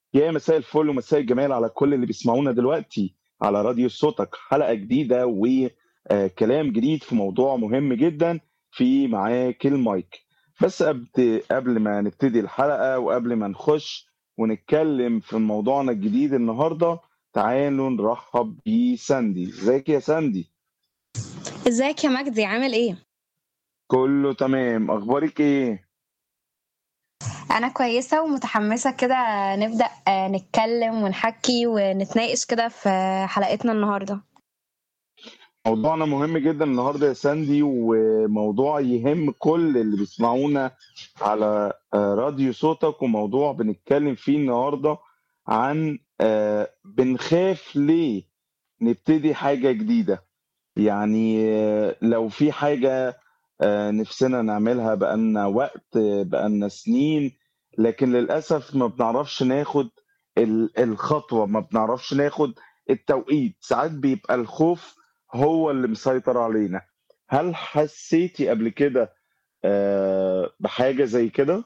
يا مساء الفل ومساء الجمال على كل اللي بيسمعونا دلوقتي على راديو صوتك حلقة جديدة وكلام جديد في موضوع مهم جدا في معاك المايك بس قبل قبل ما نبتدي الحلقة وقبل ما نخش ونتكلم في موضوعنا الجديد النهاردة تعالوا نرحب بساندي ازيك يا ساندي ازيك يا مجدي عامل ايه؟ كله تمام اخبارك ايه انا كويسة ومتحمسة كده نبدأ آه، نتكلم ونحكي ونتناقش كده في حلقتنا النهاردة موضوعنا مهم جدا النهارده يا ساندي وموضوع يهم كل اللي بيسمعونا على آه، راديو صوتك وموضوع بنتكلم فيه النهارده عن آه، بنخاف ليه نبتدي حاجة جديدة يعني آه، لو في حاجة آه، نفسنا نعملها بقالنا وقت آه، بقالنا سنين لكن للأسف ما بنعرفش ناخد ال- الخطوة ما بنعرفش ناخد التوقيت ساعات بيبقى الخوف هو اللي مسيطر علينا هل حسيتي قبل كده آه، بحاجة زي كده؟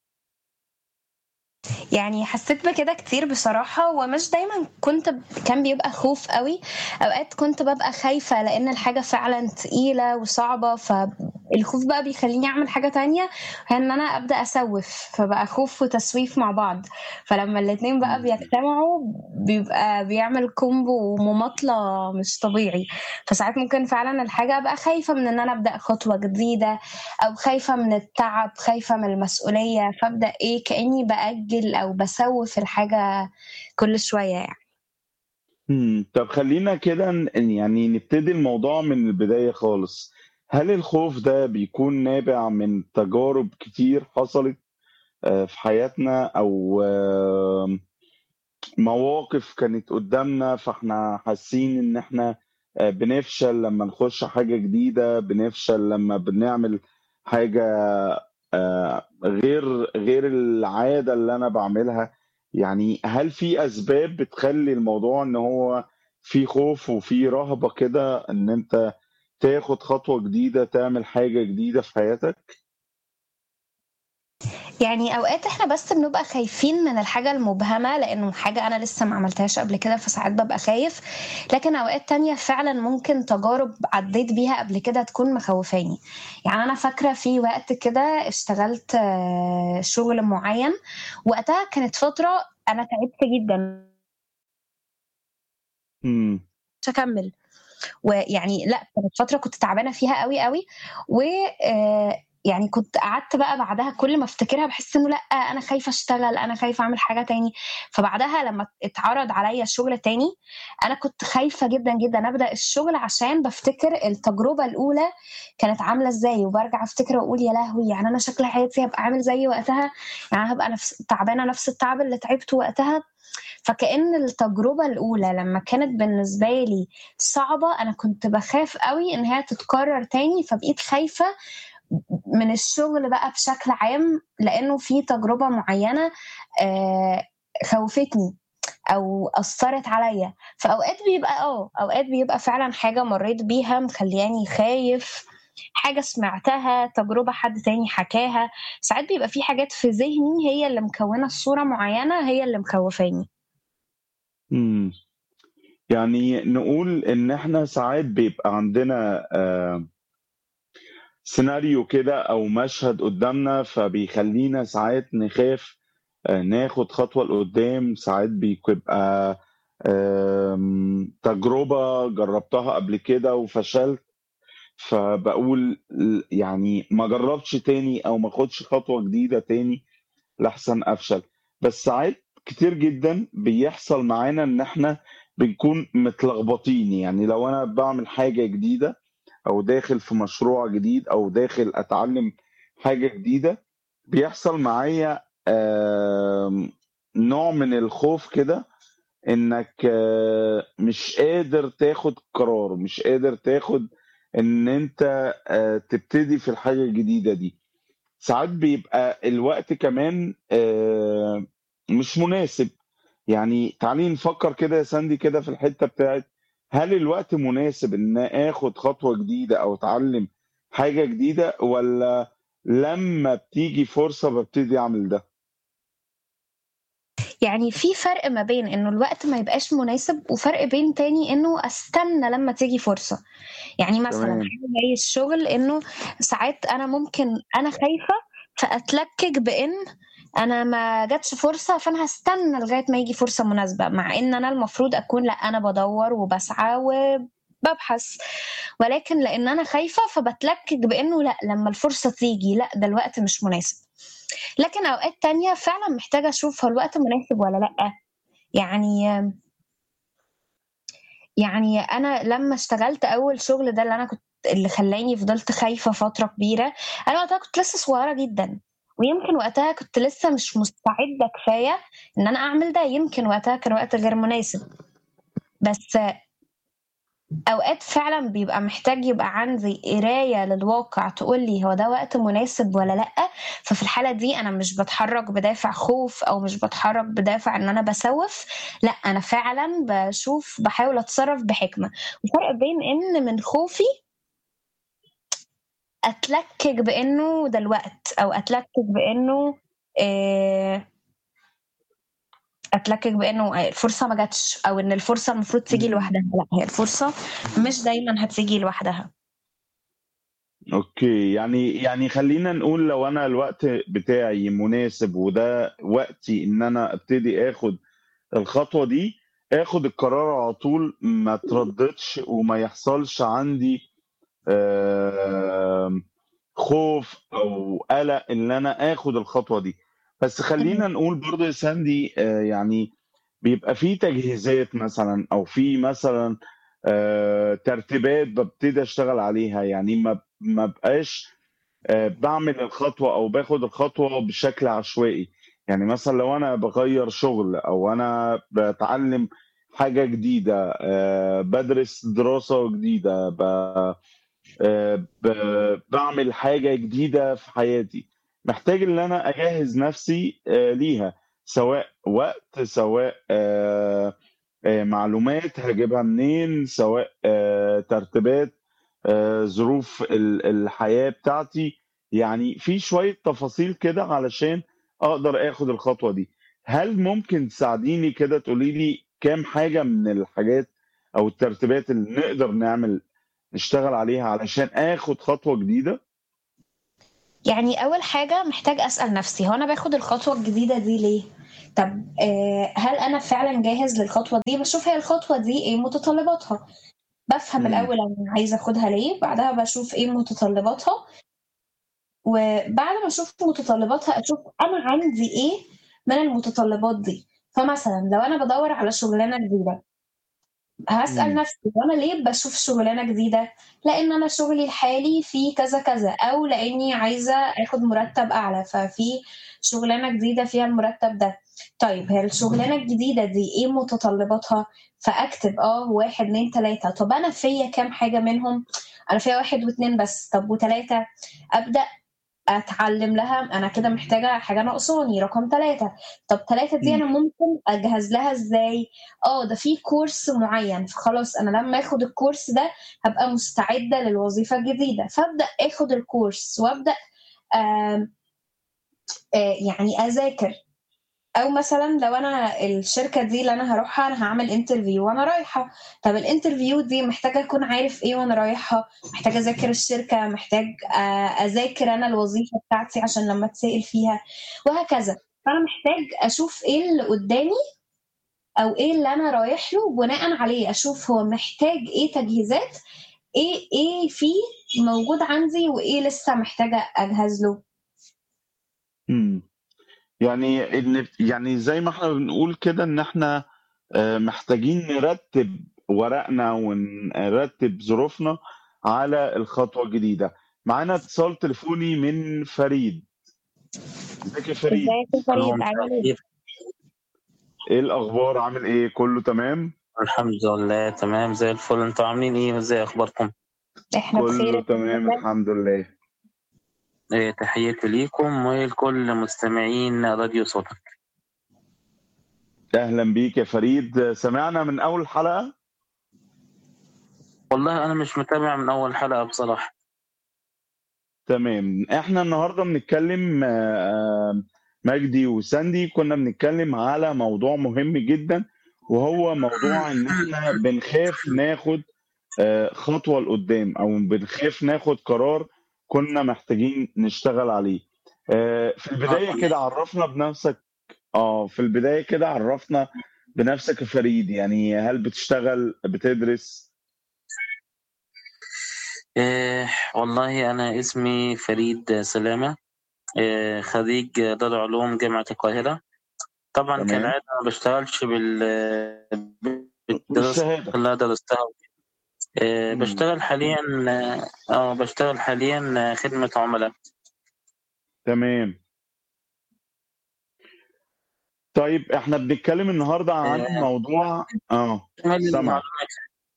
يعني حسيت بكده كتير بصراحة ومش دايما كنت ب... كان بيبقى خوف قوي اوقات كنت ببقى خايفة لان الحاجة فعلا تقيلة وصعبة فالخوف بقى بيخليني اعمل حاجة تانية هي ان انا ابدأ اسوف فبقى خوف وتسويف مع بعض فلما الاتنين بقى مم. بيجتمعوا بيبقى بيعمل كومبو ومماطلة مش طبيعي فساعات ممكن فعلا الحاجة ابقى خايفة من ان انا ابدأ خطوة جديدة او خايفة من التعب خايفة من المسؤولية فابدأ ايه كأني بأجل او بسوف الحاجة كل شوية يعني مم. طب خلينا كده ن- يعني نبتدي الموضوع من البداية خالص هل الخوف ده بيكون نابع من تجارب كتير حصلت آه، في حياتنا أو آه، مواقف كانت قدامنا فاحنا حاسين إن احنا آه، بنفشل لما نخش حاجة جديدة بنفشل لما بنعمل حاجة آه، غير غير العادة اللي أنا بعملها يعني هل في أسباب بتخلي الموضوع إن هو في خوف وفي رهبة كده إن أنت تاخد خطوة جديدة تعمل حاجة جديدة في حياتك؟ يعني اوقات احنا بس بنبقى خايفين من الحاجة المبهمة لانه حاجة انا لسه ما عملتهاش قبل كده فساعات ببقى خايف لكن اوقات تانية فعلا ممكن تجارب عديت بيها قبل كده تكون مخوفاني يعني انا فاكرة في وقت كده اشتغلت آه، شغل معين وقتها كانت فترة انا تعبت جدا امم مش هكمل ويعني لا كانت فتره كنت تعبانه فيها قوي قوي و آه، يعني كنت قعدت بقى بعدها كل ما افتكرها بحس انه لا انا خايفه اشتغل انا خايفه اعمل حاجه تاني فبعدها لما اتعرض عليا شغل تاني انا كنت خايفه جدا جدا ابدا الشغل عشان بفتكر التجربه الاولى كانت عامله ازاي وبرجع افتكر واقول يا لهوي يعني انا شكل حياتي هبقى عامل زي وقتها يعني هبقى نفس تعبانه نفس التعب اللي تعبته وقتها فكأن التجربة الأولى لما كانت بالنسبة لي صعبة أنا كنت بخاف قوي إن هي تتكرر تاني فبقيت خايفة من الشغل بقى بشكل عام لأنه في تجربة معينة آه، خوفتني أو أثرت عليا فأوقات بيبقى اه أوقات بيبقى فعلا حاجة مريت بيها مخلياني خايف حاجة سمعتها تجربة حد تاني حكاها ساعات بيبقى في حاجات في ذهني هي اللي مكونة الصورة معينة هي اللي مخوفاني امم يعني نقول إن احنا ساعات بيبقى عندنا آه، سيناريو كده او مشهد قدامنا فبيخلينا ساعات نخاف آه، ناخد خطوة لقدام ساعات بيبقى آم، تجربة جربتها قبل كده وفشلت فبقول ل- يعني ما جربش تاني او ما اخدش خطوة جديدة تاني لحسن افشل بس ساعات كتير جدا بيحصل معانا ان احنا بنكون متلخبطين يعني لو انا بعمل حاجة جديدة او داخل في مشروع جديد او داخل اتعلم حاجة جديدة بيحصل معايا آم، نوع من الخوف كده انك آه، مش قادر تاخد قرار مش قادر تاخد ان انت آه، تبتدي في الحاجة الجديدة دي ساعات بيبقى الوقت كمان آه، مش مناسب يعني تعالي نفكر كده يا ساندي كده في الحتة بتاعت هل الوقت مناسب ان اخد خطوة جديدة او اتعلم حاجة جديدة ولا لما بتيجي فرصة ببتدي اعمل ده يعني في فرق ما بين إنه الوقت ما يبقاش مناسب وفرق بين تاني إنه أستنى لما تيجي فرصة يعني مثلا تمام حاجة زي الشغل إنه ساعات أنا ممكن أنا خايفة فأتلكك بإن أنا ما جاتش فرصة فأنا هستنى لغاية ما يجي فرصة مناسبة مع إن أنا المفروض أكون لأ أنا بدور وبسعى وببحث ولكن لأن أنا خايفة فبتلكك بإنه لأ لما الفرصة تيجي لأ ده الوقت مش مناسب لكن أوقات تانية فعلا محتاجة أشوف هو الوقت مناسب ولا لأ يعني يعني أنا لما اشتغلت أول شغل ده اللي أنا كنت اللي خلاني فضلت خايفة فترة كبيرة أنا وقتها كنت لسه صغيرة جدا ويمكن وقتها كنت لسه مش مستعدة كفاية إن أنا أعمل ده يمكن وقتها كان وقت غير مناسب بس اوقات فعلا بيبقى محتاج يبقى عندي قرايه للواقع تقول لي هو ده وقت مناسب ولا لا ففي الحاله دي انا مش بتحرك بدافع خوف او مش بتحرك بدافع ان انا بسوف لا انا فعلا بشوف بحاول اتصرف بحكمه الفرق بين ان من خوفي اتلكك بانه ده الوقت او اتلكك بانه آه اتلكك بانه الفرصه ما جاتش او ان الفرصه المفروض تيجي لوحدها لا هي الفرصه مش دايما هتيجي لوحدها اوكي يعني يعني خلينا نقول لو انا الوقت بتاعي مناسب وده وقتي ان انا ابتدي اخد الخطوه دي اخد القرار على طول ما ترددش وما يحصلش عندي آه خوف او قلق ان انا اخد الخطوه دي بس خلينا نقول برضه يا ساندي آه يعني بيبقى في تجهيزات مثلا او في مثلا آه ترتيبات ببتدي اشتغل عليها يعني ما ما بقاش آه بعمل الخطوه او باخد الخطوه بشكل عشوائي يعني مثلا لو انا بغير شغل او انا بتعلم حاجه جديده بدرس دراسه جديده بعمل حاجه جديده في حياتي محتاج ان انا اجهز نفسي ليها سواء وقت سواء معلومات هجيبها منين سواء ترتيبات ظروف الحياه بتاعتي يعني في شويه تفاصيل كده علشان اقدر اخد الخطوه دي هل ممكن تساعديني كده تقولي لي كام حاجه من الحاجات او الترتيبات اللي نقدر نعمل نشتغل عليها علشان اخد خطوه جديده يعني اول حاجه محتاج اسال نفسي هو انا باخد الخطوه الجديده دي ليه طب آه هل انا فعلا جاهز للخطوه دي بشوف هي الخطوه دي ايه متطلباتها بفهم م. الاول انا عايزه اخدها ليه بعدها بشوف ايه متطلباتها وبعد ما اشوف متطلباتها اشوف انا عندي ايه من المتطلبات دي فمثلا لو انا بدور على شغلانه جديده هسال م. نفسي وانا ليه بشوف شغلانه جديده لان انا شغلي الحالي فيه كذا كذا او لاني عايزه اخد مرتب اعلى ففي شغلانه جديده فيها المرتب ده طيب هي الشغلانه الجديده دي ايه متطلباتها فاكتب اه واحد اتنين تلاته طب انا فيا كام حاجه منهم انا فيا واحد واتنين بس طب وتلاته ابدا اتعلم لها انا كده محتاجه حاجه ناقصاني رقم ثلاثة طب ثلاثة دي انا ممكن اجهز لها ازاي اه ده في كورس معين فخلاص انا لما اخد الكورس ده هبقى مستعده للوظيفه الجديده فابدا اخد الكورس وابدا آه آه يعني اذاكر او مثلا لو انا الشركه دي اللي انا هروحها انا هعمل انترفيو وانا رايحه طب الانترفيو دي محتاجه اكون عارف ايه وانا رايحه محتاجه اذاكر الشركه محتاج اذاكر انا الوظيفه بتاعتي عشان لما اتسال فيها وهكذا فانا محتاج اشوف ايه اللي قدامي او ايه اللي انا رايح له بناء عليه اشوف هو محتاج ايه تجهيزات ايه ايه فيه موجود عندي وايه لسه محتاجه اجهز له امم يعني ان يعني زي ما احنا بنقول كده ان احنا محتاجين نرتب ورقنا ونرتب ظروفنا على الخطوه الجديده معانا اتصال تليفوني من فريد ازيك يا فريد ازيك يا فريد عامل ايه ايه الاخبار عامل ايه كله تمام الحمد لله تمام زي الفل انتوا عاملين ايه وازاي اخباركم احنا بخير كله تمام الحمد لله إيه تحياتي ليكم ولكل مستمعين راديو صوتك اهلا بيك يا فريد سمعنا من اول حلقه والله انا مش متابع من اول حلقه بصراحه تمام احنا النهارده بنتكلم مجدي وساندي كنا بنتكلم على موضوع مهم جدا وهو موضوع ان احنا بنخاف ناخد آه، خطوة لقدام او بنخاف ناخد قرار كنا محتاجين نشتغل عليه آه، في البداية كده عرفنا بنفسك اه في البداية كده عرفنا بنفسك يا فريد يعني هل بتشتغل بتدرس إيه والله أنا اسمي فريد سلامة إيه خريج دار علوم جامعة القاهرة طبعا تمام كالعادة ما بشتغلش بال بالدراسة بالشهادة اللي أنا درستها إيه مم. بشتغل حاليا اه بشتغل حاليا خدمة عملاء تمام طيب احنا بنتكلم النهارده عن إيه موضوع اه إجمالي سامعك المعلومات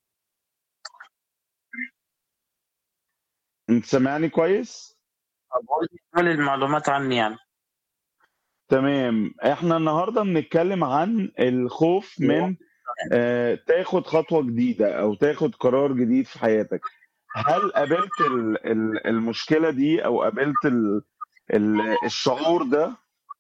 انت سامعني كويس بقول إجمالي المعلومات عني يعني تمام احنا النهارده بنتكلم عن الخوف من آه تاخد خطوة جديدة او تاخد قرار جديد في حياتك هل قابلت ال- ال- المشكلة دي او قابلت ال- ال- الشعور ده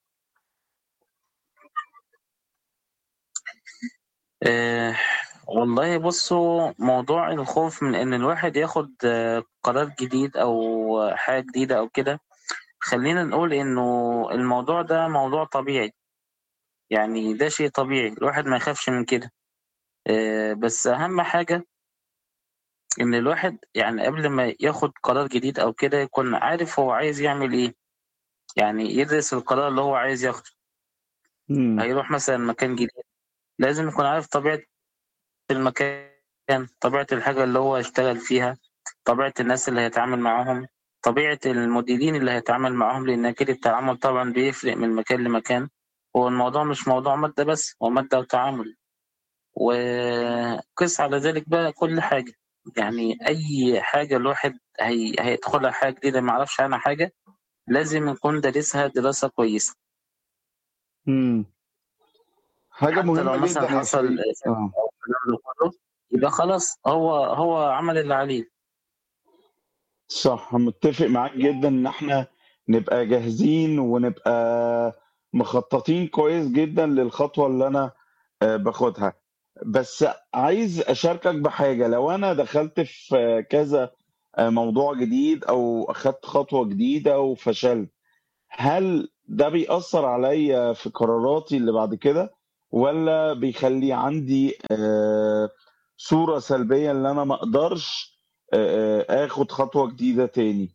إيه والله بصوا موضوع الخوف من إن الواحد ياخد آه، قرار جديد أو حاجة جديدة أو كده خلينا نقول إنه الموضوع ده موضوع طبيعي يعني ده شيء طبيعي الواحد ما يخافش من كده آه، بس أهم حاجة إن الواحد يعني قبل ما ياخد قرار جديد أو كده يكون عارف هو عايز يعمل إيه يعني يدرس القرار اللي هو عايز ياخده مم. هيروح مثلا مكان جديد لازم يكون عارف طبيعة المكان طبيعة الحاجة اللي هو هيشتغل فيها طبيعة الناس اللي هيتعامل معاهم طبيعة المديرين اللي هيتعامل معاهم لأن أكيد التعامل طبعا بيفرق من مكان لمكان هو الموضوع مش موضوع مادة بس هو مادة وتعامل وقس على ذلك بقى كل حاجة يعني أي حاجة الواحد هي... هيدخلها حاجة جديدة معرفش عنها حاجة لازم يكون دارسها دراسة كويسة مم. حاجة حتى لو مهمة جدا مثلا يا حصل فريد اه الكلام ده كله يبقى خلاص هو هو عمل اللي عليه صح متفق معاك جدا ان احنا نبقى جاهزين ونبقى مخططين كويس جدا للخطوة اللي انا آه، باخدها بس عايز اشاركك بحاجة لو انا دخلت في آه، كذا آه، موضوع جديد او اخدت خطوة جديدة وفشلت هل ده بيأثر عليا في قراراتي اللي بعد كده ولا بيخلي عندي آه، صورة سلبية ان انا ما اقدرش آه، آه، اخد خطوة جديدة تاني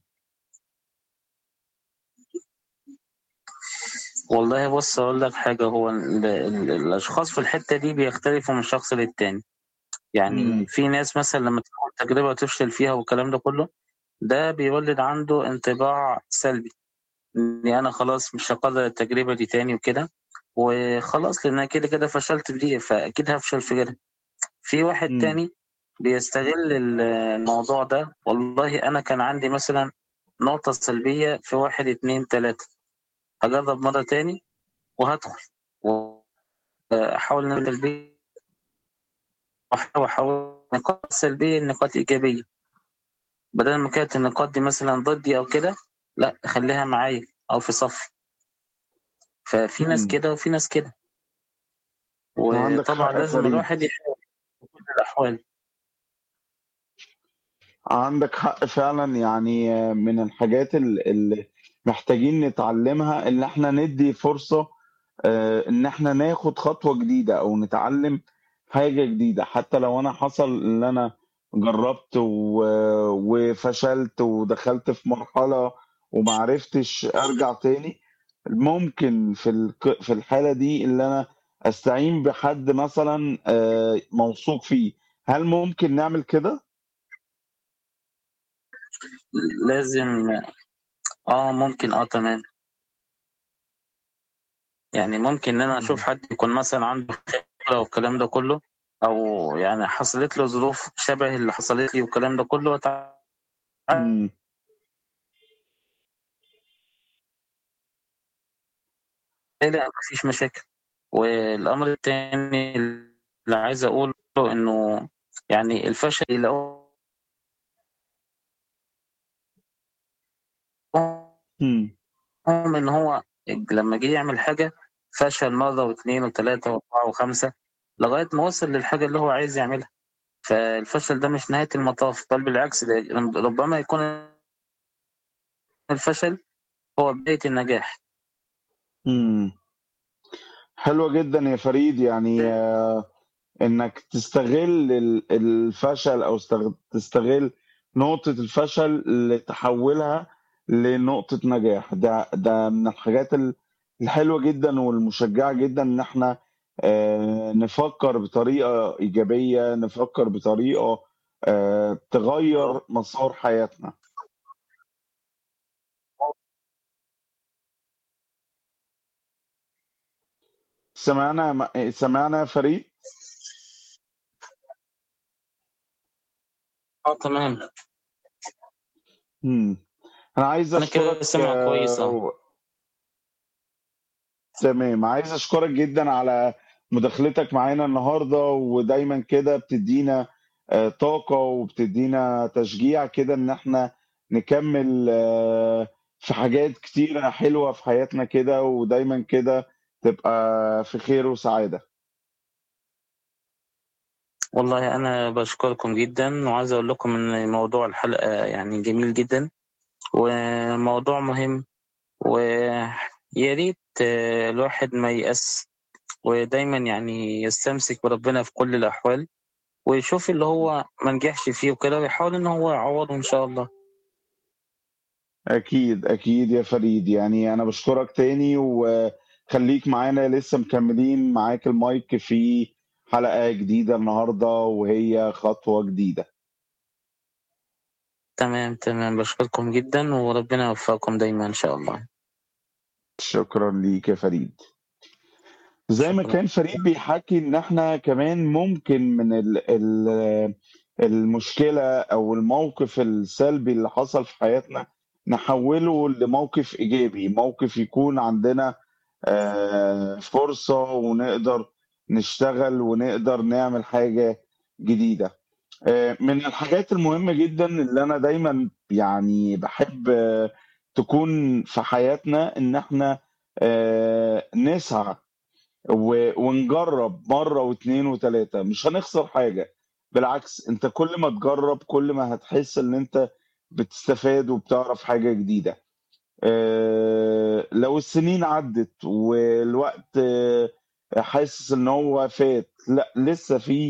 والله بص أقول لك حاجة هو ال ال الأشخاص في الحتة دي بيختلفوا من شخص للتاني يعني مم. في ناس مثلا لما تاخد تجربة وتفشل فيها والكلام ده كله ده بيولد عنده انطباع سلبي إني أنا خلاص مش هقدر التجربة دي تاني وكده وخلاص لأن أنا كده كده فشلت في دي فأكيد هفشل في غيرها في واحد مم. تاني بيستغل ال- الموضوع ده والله أنا كان عندي مثلا نقطة سلبية في واحد اتنين تلاتة هجرب مرة تاني وهدخل وأحاول إن أنا سلبية وأحاول أحول نقاط سلبية لنقاط إيجابية بدل ما كانت النقاط دي مثلا ضدي أو كده لا خليها معايا أو في صفي ففي ناس مم. كده وفي ناس كده عندك وطبعا حق يا لازم فريد الواحد يحاول في كل الأحوال عندك حق فعلا يعني آه، من الحاجات ال- اللي محتاجين نتعلمها ان احنا ندي فرصة آه، ان احنا ناخد خطوة جديدة او نتعلم حاجة جديدة حتى لو انا حصل ان انا جربت و- وفشلت ودخلت في مرحلة ومعرفتش ارجع تاني ممكن في الك- في الحالة دي اللي انا استعين بحد مثلا آه، موثوق فيه هل ممكن نعمل كده؟ لازم اه ممكن اه تمام يعني ممكن ان انا اشوف مم. حد يكون مثلا عنده خبره والكلام ده كله او يعني حصلت له ظروف شبه اللي حصلت لي والكلام ده كله وتعالى مم. مفيش مشاكل والامر الثاني اللي عايز اقوله انه يعني الفشل يلاقوه مم. ان هو لما جه يعمل حاجة فشل مرة واثنين وثلاثة وأربعة وخمسة لغاية ما وصل للحاجة اللي هو عايز يعملها فالفشل ده مش نهاية المطاف بل بالعكس ده ربما يكون الفشل هو بداية النجاح امم حلوة جدا يا فريد يعني آه، انك تستغل ال- الفشل او استغ- تستغل نقطة الفشل لتحولها لنقطة نجاح ده ده من الحاجات ال- الحلوة جدا والمشجعة جدا ان احنا آه، نفكر بطريقة ايجابية نفكر بطريقة آه، تغير مسار حياتنا سمعنا م- سمعنا يا فريد اه تمام مم. انا عايز أنا كده اشكرك سامع كويس اه آه، تمام عايز اشكرك جدا على مداخلتك معانا النهارده ودايما كده بتدينا آه، طاقة وبتدينا تشجيع كده ان احنا نكمل آه، في حاجات كتيرة حلوة في حياتنا كده ودايما كده تبقى في خير وسعادة والله أنا بشكركم جدا وعايز أقول لكم إن موضوع الحلقة يعني جميل جدا وموضوع مهم ويا ريت آه، الواحد ما ييأس ودايما يعني يستمسك بربنا في كل الأحوال ويشوف اللي هو ما نجحش فيه وكده ويحاول إن هو يعوضه إن شاء الله اكيد اكيد يا فريد يعني انا بشكرك تاني وخليك معانا لسه مكملين معاك المايك في حلقة جديدة النهاردة وهي خطوة جديدة تمام تمام بشكركم جدا وربنا يوفقكم دايما إن شاء الله شكرا ليك يا فريد زي ما شكرا كان فريد بيحكي ان احنا كمان ممكن من ال ال المشكلة او الموقف السلبي اللي حصل في حياتنا نحوله لموقف ايجابي موقف يكون عندنا آه، فرصة ونقدر نشتغل ونقدر نعمل حاجة جديدة آه، من الحاجات المهمة جدا اللي أنا دايما يعني بحب آه، تكون في حياتنا إن إحنا آه، نسعى و- ونجرب مرة واثنين وثلاثة مش هنخسر حاجة بالعكس انت كل ما تجرب كل ما هتحس ان انت بتستفاد وبتعرف حاجة جديدة آه، لو السنين عدت والوقت آه، حاسس ان هو فات لا لسه في